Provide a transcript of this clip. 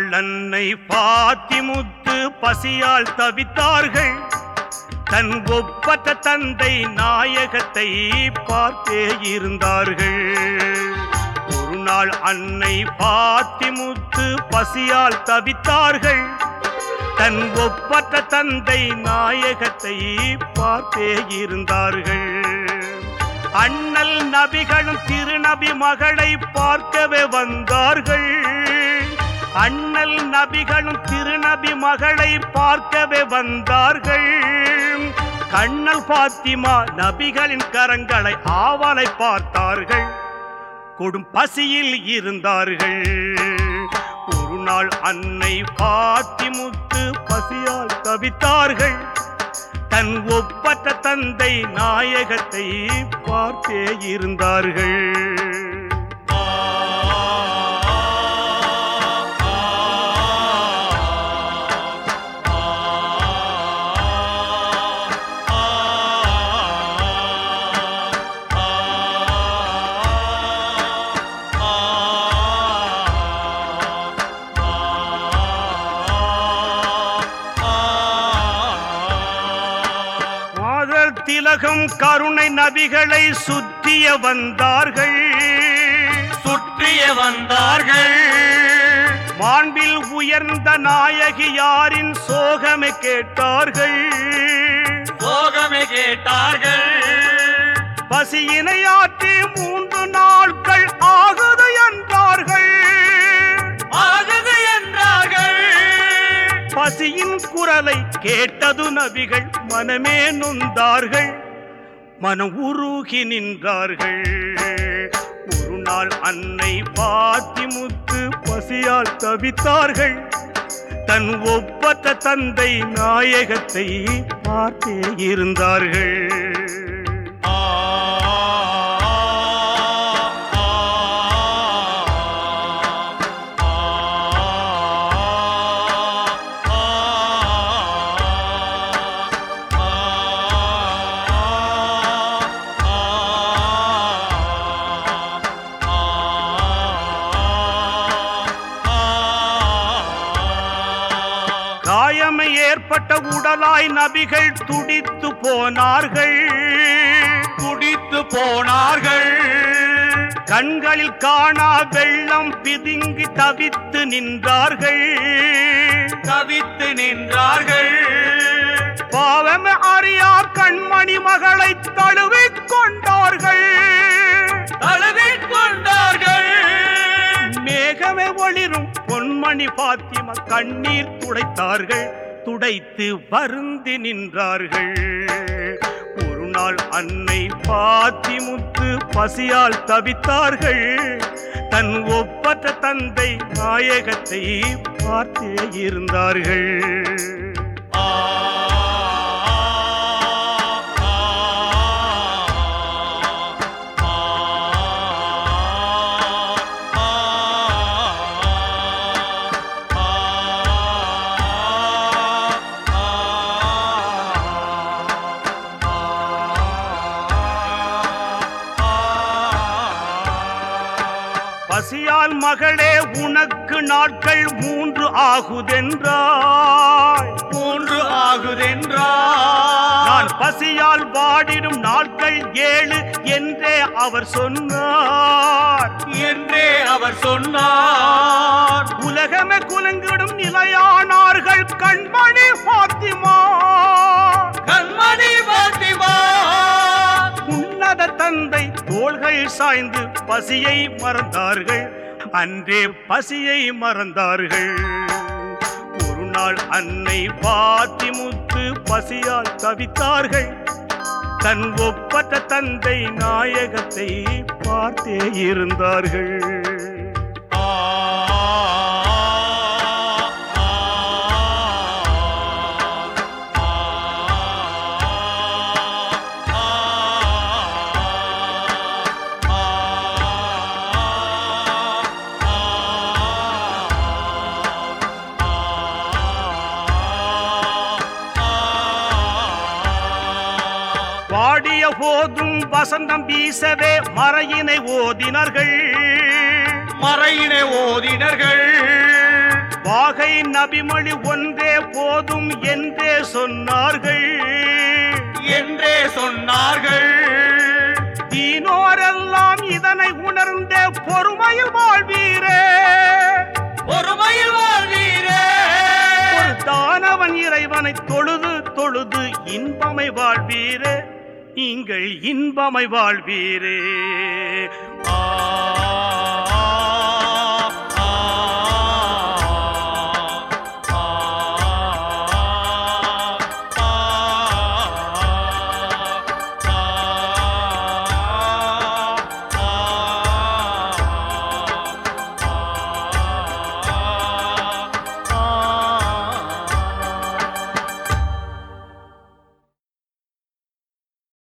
அன்னை பாத்திமுத்து பசியால் தவித்தார்கள் தன் ஒப்பற்ற தந்தை நாயகத்தை பார்த்தே இருந்தார்கள் ஒரு நாள் அன்னை பாத்திமுத்து பசியால் தவித்தார்கள் தன் ஒப்பற்ற தந்தை நாயகத்தை பார்த்தே இருந்தார்கள் அண்ணல் நபிகளும் திருநபி மகளை பார்க்கவே வந்தார்கள் அண்ணல் நபிகளும் திருநபி மகளை பார்க்கவே வந்தார்கள் கண்ணல் பாத்திமா நபிகளின் கரங்களை ஆவலை பார்த்தார்கள் கொடும் பசியில் இருந்தார்கள் ஒரு நாள் அன்னை பாத்திமுத்து பசியால் தவித்தார்கள் தன் ஒப்பற்ற தந்தை நாயகத்தை பார்த்தே இருந்தார்கள் மாதர் திலகம் கருணை நபிகளை சுற்றிய வந்தார்கள் சுற்றிய வந்தார்கள் மாண்பில் உயர்ந்த நாயகி யாரின் சோகமை கேட்டார்கள் சோகமே கேட்டார்கள் பசியினை ஆற்றி மூன்று நாட்கள் ஆகுது என்றார்கள் ஆகுது என்றார்கள் பசியின் குரலை கேட்டது நபிகள் மனமே நொந்தார்கள் மனம் உருகி நின்றார்கள் ஒரு நாள் அன்னை பாத்திமுத்து பசியால் தவித்தார்கள் தன் ஒப்பற்ற தந்தை நாயகத்தை பார்த்தே இருந்தார்கள் ஆ, ஆ, ஆ, காயமை ஏற்பட்ட உடலாய் நபிகள் துடித்து போனார்கள் குடித்து போனார்கள் கண்களில் காணா வெள்ளம் பிதுங்கி தவித்து நின்றார்கள் தவித்து நின்றார்கள் பாவம் அறியா கண்மணி மகளை தழுவிக் கொண்டார்கள் தழுவிக் கொண்டார்கள் மேகமே ஒளிரும் பொன்மணி பாத்திமா கண்ணீர் துடைத்தார்கள் துடைத்து வருந்தி நின்றார்கள் ஒரு நாள் அன்னை பாத்திமுத்து பசியால் தவித்தார்கள் தன் ஒப்பற்ற தந்தை நாயகத்தை பார்த்தே இருந்தார்கள் ஆ, ஆ, ஆ, பசியால் மகளே உனக்கு நாட்கள் மூன்று ஆகுதென்றாய் மூன்று ஆகுதென்றார் நான் பசியால் வாடிடும் நாட்கள் ஏழு என்றே அவர் சொன்னார் என்றே அவர் சொன்னார் உலகமே குலுங்கிடும் நிலையானார்கள் கண்மணி பாத்திமா கண்மணி பாத்திமா உன்னத தந்தை தோள்கள் சாய்ந்து பசியை மறந்தார்கள் அன்றே பசியை மறந்தார்கள் ஒரு நாள் அன்னை பாத்திமுத்து பசியால் தவித்தார்கள் தன் ஒப்பற்ற தந்தை நாயகத்தை பார்த்தே இருந்தார்கள் ஆ, ஆ, வாடிய போதும் வசந்தம் வீசவே மறையினை ஓதினர்கள் மறையினை ஓதினர்கள் வாகை நபிமொழி ஒன்றே போதும் என்றே சொன்னார்கள் என்றே சொன்னார்கள் தீனோரெல்லாம் இதனை உணர்ந்த பொறுமையில் வாழ்வீரே பொறுமையில் வாழ்வீரே ஒரு தானவன் இறைவனை தொழுது தொழுது இன்பமை வாழ்வீரே நீங்கள் இன்பமை வாழ்வீரே